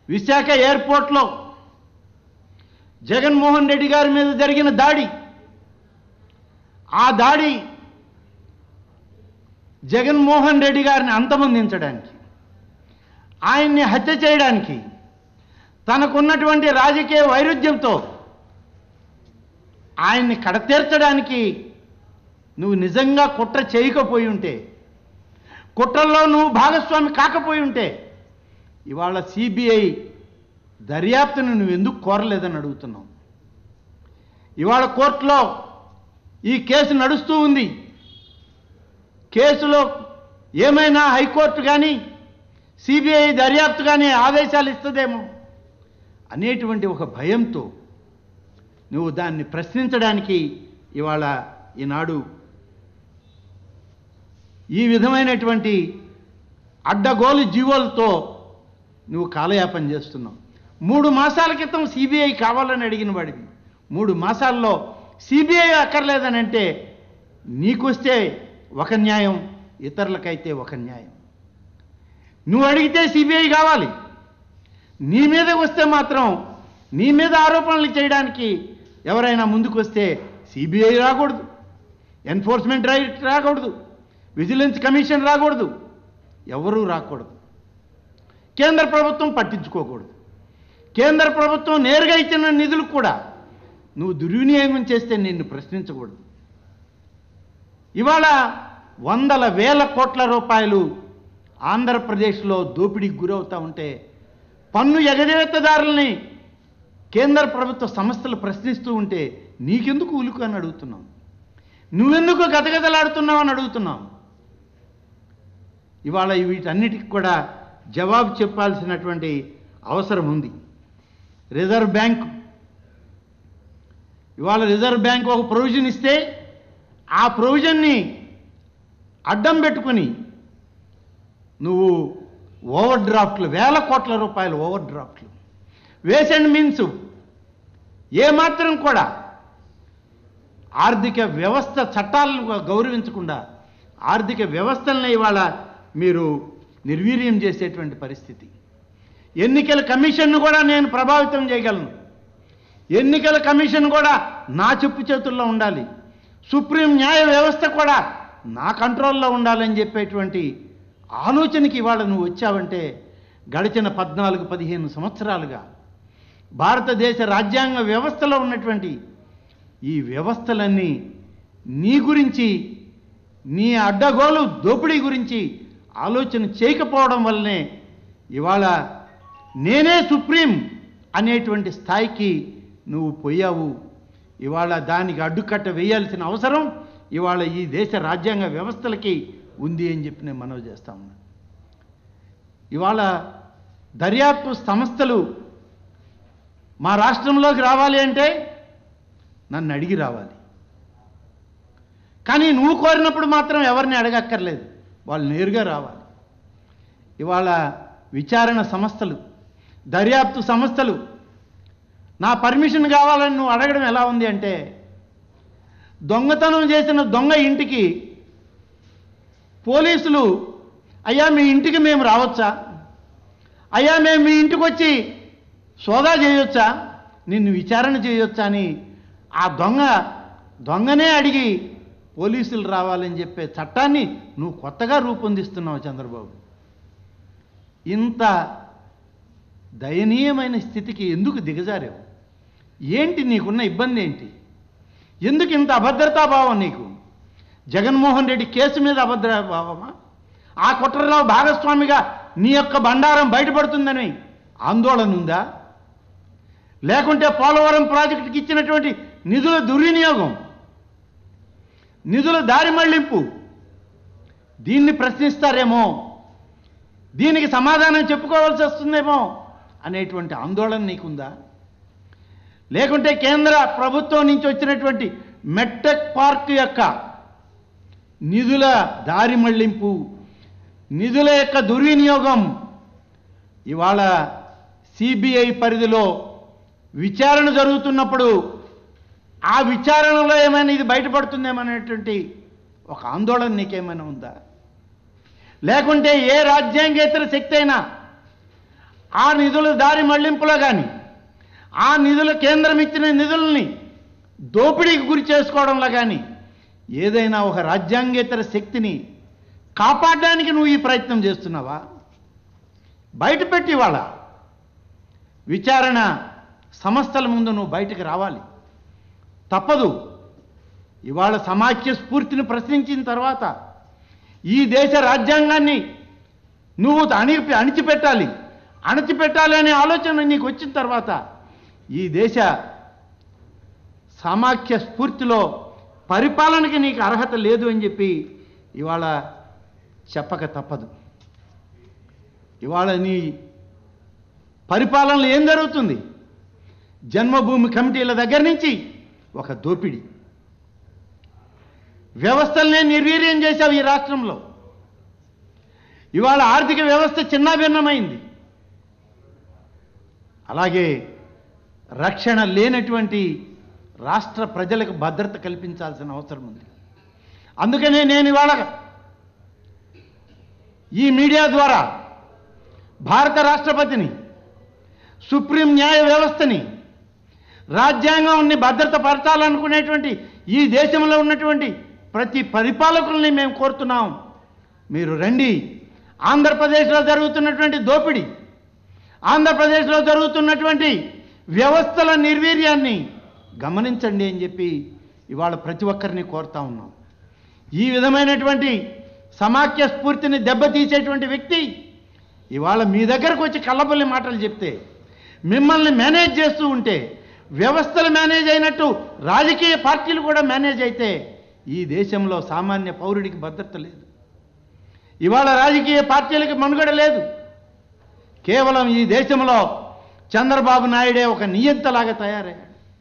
విశాఖ ఎయిర్పోర్ట్లో జగన్మోహన్ రెడ్డి గారి మీద జరిగిన దాడి ఆ దాడి జగన్మోహన్ రెడ్డి గారిని అంతమొందించడానికి ఆయన్ని హత్య చేయడానికి తనకున్నటువంటి రాజకీయ వైరుధ్యంతో ఆయన్ని కడతీర్చడానికి నువ్వు నిజంగా కుట్ర చేయకపోయి ఉంటే కుట్రల్లో నువ్వు భాగస్వామి కాకపోయి ఉంటే ఇవాళ సిబిఐ దర్యాప్తును నువ్వు ఎందుకు కోరలేదని అడుగుతున్నావు ఇవాళ కోర్టులో ఈ కేసు నడుస్తూ ఉంది కేసులో ఏమైనా హైకోర్టు కానీ సిబిఐ దర్యాప్తు కానీ ఆదేశాలు ఇస్తుందేమో అనేటువంటి ఒక భయంతో నువ్వు దాన్ని ప్రశ్నించడానికి ఇవాళ ఈనాడు ఈ విధమైనటువంటి అడ్డగోలు జీవోలతో నువ్వు కాలయాపన చేస్తున్నావు మూడు మాసాల క్రితం సిబిఐ కావాలని అడిగిన వాడివి మూడు మాసాల్లో సిబిఐ అక్కర్లేదని అంటే నీకొస్తే ఒక న్యాయం ఇతరులకైతే ఒక న్యాయం నువ్వు అడిగితే సిబిఐ కావాలి నీ మీద వస్తే మాత్రం నీ మీద ఆరోపణలు చేయడానికి ఎవరైనా ముందుకు వస్తే సిబిఐ రాకూడదు ఎన్ఫోర్స్మెంట్ రైట్ రాకూడదు విజిలెన్స్ కమిషన్ రాకూడదు ఎవరూ రాకూడదు కేంద్ర ప్రభుత్వం పట్టించుకోకూడదు కేంద్ర ప్రభుత్వం నేరుగా ఇచ్చిన నిధులు కూడా నువ్వు దుర్వినియోగం చేస్తే నిన్ను ప్రశ్నించకూడదు ఇవాళ వందల వేల కోట్ల రూపాయలు ఆంధ్రప్రదేశ్లో దోపిడీకి గురవుతా ఉంటే పన్ను ఎగవేతదారుల్ని కేంద్ర ప్రభుత్వ సంస్థలు ప్రశ్నిస్తూ ఉంటే నీకెందుకు ఉలుకు అని అడుగుతున్నాం నువ్వెందుకు గతగతలాడుతున్నావు అని అడుగుతున్నాం ఇవాళ వీటన్నిటికి కూడా జవాబు చెప్పాల్సినటువంటి అవసరం ఉంది రిజర్వ్ బ్యాంక్ ఇవాళ రిజర్వ్ బ్యాంక్ ఒక ప్రొవిజన్ ఇస్తే ఆ ప్రొవిజన్ని అడ్డం పెట్టుకుని నువ్వు ఓవర్ డ్రాఫ్ట్లు వేల కోట్ల రూపాయలు ఓవర్ డ్రాఫ్ట్లు వేస్ అండ్ మీన్స్ ఏమాత్రం కూడా ఆర్థిక వ్యవస్థ చట్టాలను గౌరవించకుండా ఆర్థిక వ్యవస్థల్ని ఇవాళ మీరు నిర్వీర్యం చేసేటువంటి పరిస్థితి ఎన్నికల కమిషన్ను కూడా నేను ప్రభావితం చేయగలను ఎన్నికల కమిషన్ కూడా నా చెప్పు చేతుల్లో ఉండాలి సుప్రీం న్యాయ వ్యవస్థ కూడా నా కంట్రోల్లో ఉండాలని చెప్పేటువంటి ఆలోచనకి ఇవాళ నువ్వు వచ్చావంటే గడిచిన పద్నాలుగు పదిహేను సంవత్సరాలుగా భారతదేశ రాజ్యాంగ వ్యవస్థలో ఉన్నటువంటి ఈ వ్యవస్థలన్నీ నీ గురించి నీ అడ్డగోలు దోపిడీ గురించి ఆలోచన చేయకపోవడం వల్లనే ఇవాళ నేనే సుప్రీం అనేటువంటి స్థాయికి నువ్వు పోయావు ఇవాళ దానికి అడ్డుకట్ట వేయాల్సిన అవసరం ఇవాళ ఈ దేశ రాజ్యాంగ వ్యవస్థలకి ఉంది అని చెప్పి నేను మనవి చేస్తా ఉన్నాను ఇవాళ దర్యాప్తు సంస్థలు మా రాష్ట్రంలోకి రావాలి అంటే నన్ను అడిగి రావాలి కానీ నువ్వు కోరినప్పుడు మాత్రం ఎవరిని అడగక్కర్లేదు వాళ్ళు నేరుగా రావాలి ఇవాళ విచారణ సంస్థలు దర్యాప్తు సంస్థలు నా పర్మిషన్ కావాలని నువ్వు అడగడం ఎలా ఉంది అంటే దొంగతనం చేసిన దొంగ ఇంటికి పోలీసులు అయ్యా మీ ఇంటికి మేము రావచ్చా అయ్యా మేము మీ ఇంటికి వచ్చి సోదా చేయొచ్చా నిన్ను విచారణ చేయొచ్చా అని ఆ దొంగ దొంగనే అడిగి పోలీసులు రావాలని చెప్పే చట్టాన్ని నువ్వు కొత్తగా రూపొందిస్తున్నావు చంద్రబాబు ఇంత దయనీయమైన స్థితికి ఎందుకు దిగజారావు ఏంటి నీకున్న ఇబ్బంది ఏంటి ఎందుకు ఇంత అభద్రతాభావం నీకు జగన్మోహన్ రెడ్డి కేసు మీద అభద్రభావమా ఆ కుట్రలో భాగస్వామిగా నీ యొక్క బండారం బయటపడుతుందని ఆందోళన ఉందా లేకుంటే పోలవరం ప్రాజెక్టుకి ఇచ్చినటువంటి నిధుల దుర్వినియోగం నిధుల దారి మళ్లింపు దీన్ని ప్రశ్నిస్తారేమో దీనికి సమాధానం చెప్పుకోవాల్సి వస్తుందేమో అనేటువంటి ఆందోళన నీకుందా లేకుంటే కేంద్ర ప్రభుత్వం నుంచి వచ్చినటువంటి మెట్టెక్ పార్క్ యొక్క నిధుల దారి మళ్లింపు నిధుల యొక్క దుర్వినియోగం ఇవాళ సిబిఐ పరిధిలో విచారణ జరుగుతున్నప్పుడు ఆ విచారణలో ఏమైనా ఇది బయటపడుతుందేమనేటువంటి ఒక ఆందోళన నీకేమైనా ఉందా లేకుంటే ఏ రాజ్యాంగేతర శక్తి అయినా ఆ నిధుల దారి మళ్లింపులో కానీ ఆ నిధుల కేంద్రం ఇచ్చిన నిధుల్ని దోపిడీకి గురి చేసుకోవడంలో కానీ ఏదైనా ఒక రాజ్యాంగేతర శక్తిని కాపాడడానికి నువ్వు ఈ ప్రయత్నం చేస్తున్నావా బయట పెట్టి వాళ్ళ విచారణ సంస్థల ముందు నువ్వు బయటకు రావాలి తప్పదు ఇవాళ సమాఖ్య స్ఫూర్తిని ప్రశ్నించిన తర్వాత ఈ దేశ రాజ్యాంగాన్ని నువ్వు అణి అణిచిపెట్టాలి అణచిపెట్టాలి అనే ఆలోచన నీకు వచ్చిన తర్వాత ఈ దేశ సమాఖ్య స్ఫూర్తిలో పరిపాలనకి నీకు అర్హత లేదు అని చెప్పి ఇవాళ చెప్పక తప్పదు ఇవాళ నీ పరిపాలనలో ఏం జరుగుతుంది జన్మభూమి కమిటీల దగ్గర నుంచి ఒక దోపిడీ వ్యవస్థలనే నిర్వీర్యం చేశావు ఈ రాష్ట్రంలో ఇవాళ ఆర్థిక వ్యవస్థ చిన్నాభిన్నమైంది అలాగే రక్షణ లేనటువంటి రాష్ట్ర ప్రజలకు భద్రత కల్పించాల్సిన అవసరం ఉంది అందుకనే నేను ఇవాళ ఈ మీడియా ద్వారా భారత రాష్ట్రపతిని సుప్రీం న్యాయ వ్యవస్థని రాజ్యాంగాన్ని భద్రత పరచాలనుకునేటువంటి ఈ దేశంలో ఉన్నటువంటి ప్రతి పరిపాలకుల్ని మేము కోరుతున్నాం మీరు రండి ఆంధ్రప్రదేశ్లో జరుగుతున్నటువంటి దోపిడీ ఆంధ్రప్రదేశ్లో జరుగుతున్నటువంటి వ్యవస్థల నిర్వీర్యాన్ని గమనించండి అని చెప్పి ఇవాళ ప్రతి ఒక్కరిని కోరుతా ఉన్నాం ఈ విధమైనటువంటి సమాఖ్య స్ఫూర్తిని దెబ్బతీసేటువంటి వ్యక్తి ఇవాళ మీ దగ్గరకు వచ్చి కళ్ళబొల్లి మాటలు చెప్తే మిమ్మల్ని మేనేజ్ చేస్తూ ఉంటే వ్యవస్థలు మేనేజ్ అయినట్టు రాజకీయ పార్టీలు కూడా మేనేజ్ అయితే ఈ దేశంలో సామాన్య పౌరుడికి భద్రత లేదు ఇవాళ రాజకీయ పార్టీలకి మనుగడ లేదు కేవలం ఈ దేశంలో చంద్రబాబు నాయుడే ఒక నియంతలాగా తయారయ్యాడు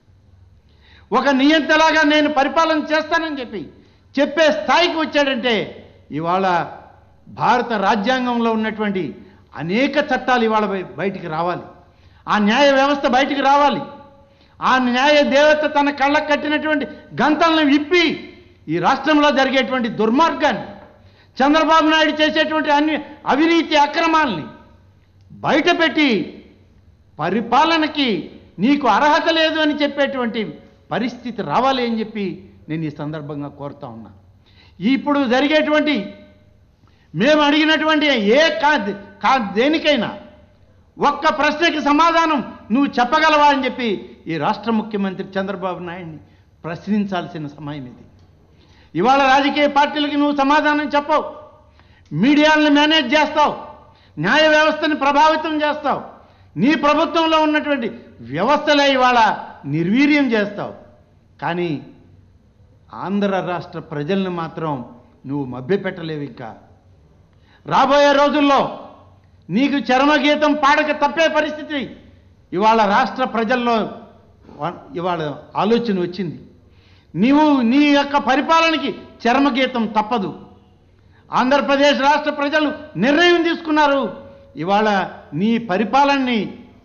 ఒక నియంతలాగా నేను పరిపాలన చేస్తానని చెప్పి చెప్పే స్థాయికి వచ్చాడంటే ఇవాళ భారత రాజ్యాంగంలో ఉన్నటువంటి అనేక చట్టాలు ఇవాళ బయ- బయటికి రావాలి ఆ న్యాయ వ్యవస్థ బయటికి రావాలి ఆ న్యాయ దేవత తన కళ్ళకు కట్టినటువంటి గంతలను విప్పి ఈ రాష్ట్రంలో జరిగేటువంటి దుర్మార్గాన్ని చంద్రబాబు నాయుడు చేసేటువంటి అన్ని అవినీతి అక్రమాల్ని బయటపెట్టి పరిపాలనకి నీకు అర్హత లేదు అని చెప్పేటువంటి పరిస్థితి రావాలి అని చెప్పి నేను ఈ సందర్భంగా కోరుతా ఉన్నా ఇప్పుడు జరిగేటువంటి మేము అడిగినటువంటి ఏ కా కా దేనికైనా ఒక్క ప్రశ్నకి సమాధానం నువ్వు చెప్పగలవా అని చెప్పి ఈ రాష్ట్ర ముఖ్యమంత్రి చంద్రబాబు నాయుడిని ప్రశ్నించాల్సిన సమయం ఇది ఇవాళ రాజకీయ పార్టీలకి నువ్వు సమాధానం చెప్పవు మీడియాలను మేనేజ్ చేస్తావు న్యాయ వ్యవస్థని ప్రభావితం చేస్తావు నీ ప్రభుత్వంలో ఉన్నటువంటి వ్యవస్థలే ఇవాళ నిర్వీర్యం చేస్తావు కానీ ఆంధ్ర రాష్ట్ర ప్రజల్ని మాత్రం నువ్వు మభ్యపెట్టలేవు ఇంకా రాబోయే రోజుల్లో నీకు చరమగీతం పాడక తప్పే పరిస్థితి ఇవాళ రాష్ట్ర ప్రజల్లో వా- ఇవాళ ఆలోచన వచ్చింది నీవు నీ యొక్క పరిపాలనకి చరమగీతం తప్పదు ఆంధ్రప్రదేశ్ రాష్ట్ర ప్రజలు నిర్ణయం తీసుకున్నారు ఇవాళ నీ పరిపాలనని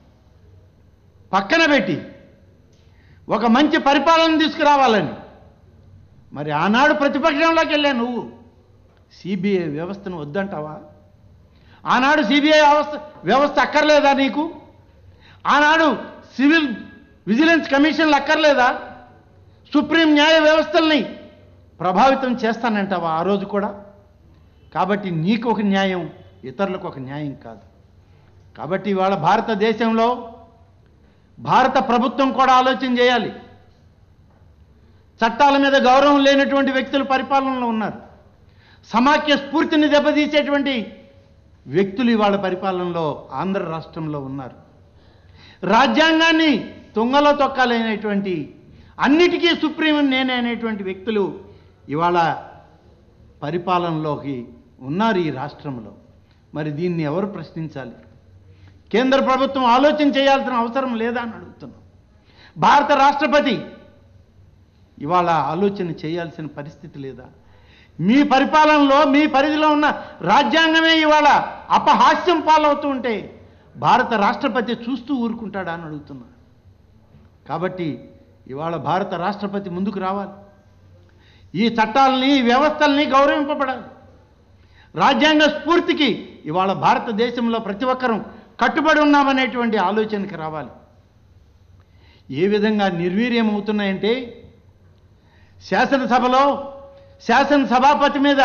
పక్కన పెట్టి ఒక మంచి పరిపాలన తీసుకురావాలని మరి ఆనాడు ప్రతిపక్షంలోకి వెళ్ళా నువ్వు సిబిఐ వ్యవస్థను వద్దంటావా ఆనాడు సిబిఐ వ్యవస్థ వ్యవస్థ అక్కర్లేదా నీకు ఆనాడు సివిల్ విజిలెన్స్ కమిషన్లు అక్కర్లేదా సుప్రీం న్యాయ వ్యవస్థల్ని ప్రభావితం చేస్తానంటావా ఆ రోజు కూడా కాబట్టి నీకు ఒక న్యాయం ఇతరులకు ఒక న్యాయం కాదు కాబట్టి ఇవాళ భారతదేశంలో భారత ప్రభుత్వం కూడా ఆలోచన చేయాలి చట్టాల మీద గౌరవం లేనటువంటి వ్యక్తులు పరిపాలనలో ఉన్నారు సమాఖ్య స్ఫూర్తిని దెబ్బతీసేటువంటి వ్యక్తులు ఇవాళ పరిపాలనలో ఆంధ్ర రాష్ట్రంలో ఉన్నారు రాజ్యాంగాన్ని తుంగలో తొక్కాలనేటువంటి అన్నిటికీ సుప్రీం నేనే అనేటువంటి వ్యక్తులు ఇవాళ పరిపాలనలోకి ఉన్నారు ఈ రాష్ట్రంలో మరి దీన్ని ఎవరు ప్రశ్నించాలి కేంద్ర ప్రభుత్వం ఆలోచన చేయాల్సిన అవసరం లేదా అని అడుగుతున్నాం భారత రాష్ట్రపతి ఇవాళ ఆలోచన చేయాల్సిన పరిస్థితి లేదా మీ పరిపాలనలో మీ పరిధిలో ఉన్న రాజ్యాంగమే ఇవాళ అపహాస్యం పాలవుతూ ఉంటే భారత రాష్ట్రపతి చూస్తూ ఊరుకుంటాడా అని అడుగుతున్నా కాబట్టి ఇవాళ భారత రాష్ట్రపతి ముందుకు రావాలి ఈ చట్టాలని ఈ వ్యవస్థల్ని గౌరవింపబడాలి రాజ్యాంగ స్ఫూర్తికి ఇవాళ భారతదేశంలో ప్రతి ఒక్కరూ కట్టుబడి ఉన్నామనేటువంటి ఆలోచనకి రావాలి ఏ విధంగా నిర్వీర్యం అవుతున్నాయంటే శాసనసభలో శాసనసభాపతి మీద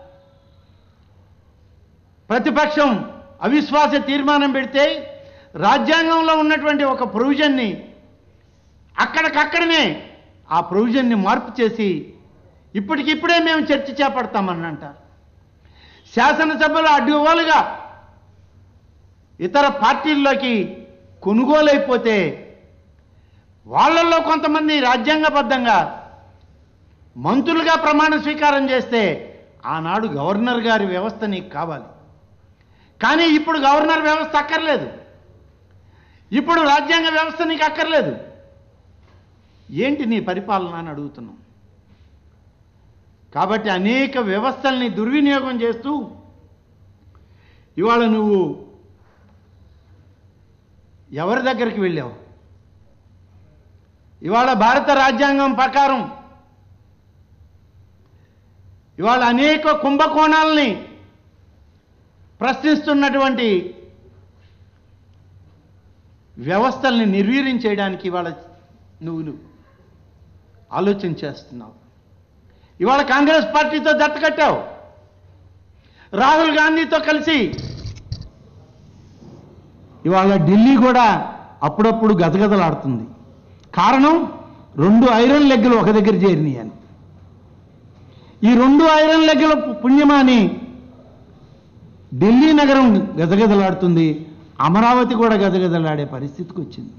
ప్రతిపక్షం అవిశ్వాస తీర్మానం పెడితే రాజ్యాంగంలో ఉన్నటువంటి ఒక ప్రొవిజన్ని అక్కడికక్కడనే ఆ ప్రొవిజన్ని మార్పు చేసి ఇప్పటికిప్పుడే మేము చర్చ చేపడతామని అంటారు శాసనసభలో అడ్డుగోలుగా ఇతర పార్టీల్లోకి కొనుగోలైపోతే వాళ్ళల్లో కొంతమంది రాజ్యాంగబద్ధంగా మంత్రులుగా ప్రమాణ స్వీకారం చేస్తే ఆనాడు గవర్నర్ గారి వ్యవస్థ నీకు కావాలి కానీ ఇప్పుడు గవర్నర్ వ్యవస్థ అక్కర్లేదు ఇప్పుడు రాజ్యాంగ వ్యవస్థ నీకు అక్కర్లేదు ఏంటి నీ పరిపాలన అని అడుగుతున్నాం కాబట్టి అనేక వ్యవస్థల్ని దుర్వినియోగం చేస్తూ ఇవాళ నువ్వు ఎవరి దగ్గరికి వెళ్ళావు ఇవాళ భారత రాజ్యాంగం ప్రకారం ఇవాళ అనేక కుంభకోణాలని ప్రశ్నిస్తున్నటువంటి వ్యవస్థల్ని నిర్వీర్యం చేయడానికి ఇవాళ నువ్వు ఆలోచన చేస్తున్నావు ఇవాళ కాంగ్రెస్ పార్టీతో జట్టు కట్టావు రాహుల్ గాంధీతో కలిసి ఇవాళ ఢిల్లీ కూడా అప్పుడప్పుడు గజగజలాడుతుంది కారణం రెండు ఐరన్ లెగ్గులు ఒక దగ్గర చేరినాయి అని ఈ రెండు ఐరన్ లెగ్గుల పుణ్యమాని ఢిల్లీ నగరం గజగజలాడుతుంది అమరావతి కూడా గజగజలాడే పరిస్థితికి వచ్చింది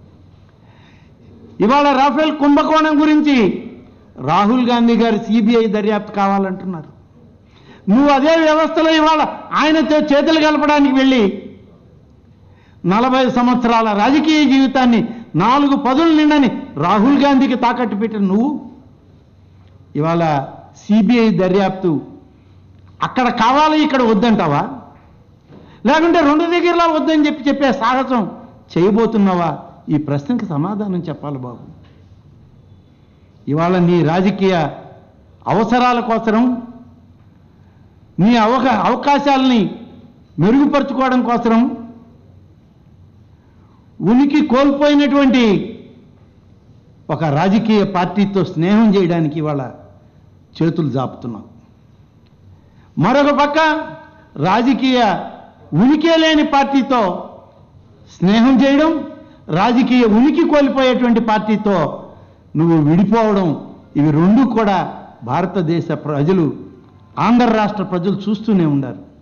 ఇవాళ రాఫెల్ కుంభకోణం గురించి రాహుల్ గాంధీ గారు సిబిఐ దర్యాప్తు కావాలంటున్నారు నువ్వు అదే వ్యవస్థలో ఇవాళ ఆయనతో చేతులు కలపడానికి వెళ్ళి నలభై సంవత్సరాల రాజకీయ జీవితాన్ని నాలుగు పదులు నిండని రాహుల్ గాంధీకి తాకట్టు పెట్టిన నువ్వు ఇవాళ సిబిఐ దర్యాప్తు అక్కడ కావాలి ఇక్కడ వద్దంటావా లేకుంటే రెండు దగ్గరలో వద్దని చెప్పి చెప్పే సాహసం చేయబోతున్నావా ఈ ప్రశ్నకి సమాధానం చెప్పాలి బాబు ఇవాళ నీ రాజకీయ అవసరాల కోసరం నీ అవక అవకాశాలని మెరుగుపరుచుకోవడం కోసరం ఉనికి కోల్పోయినటువంటి ఒక రాజకీయ పార్టీతో స్నేహం చేయడానికి ఇవాళ చేతులు జాపుతున్నాం మరొక పక్క రాజకీయ ఉనికే లేని పార్టీతో స్నేహం చేయడం రాజకీయ ఉనికి కోల్పోయేటువంటి పార్టీతో నువ్వు విడిపోవడం ఇవి రెండు కూడా భారతదేశ ప్రజలు ఆంధ్ర రాష్ట్ర ప్రజలు చూస్తూనే ఉండారు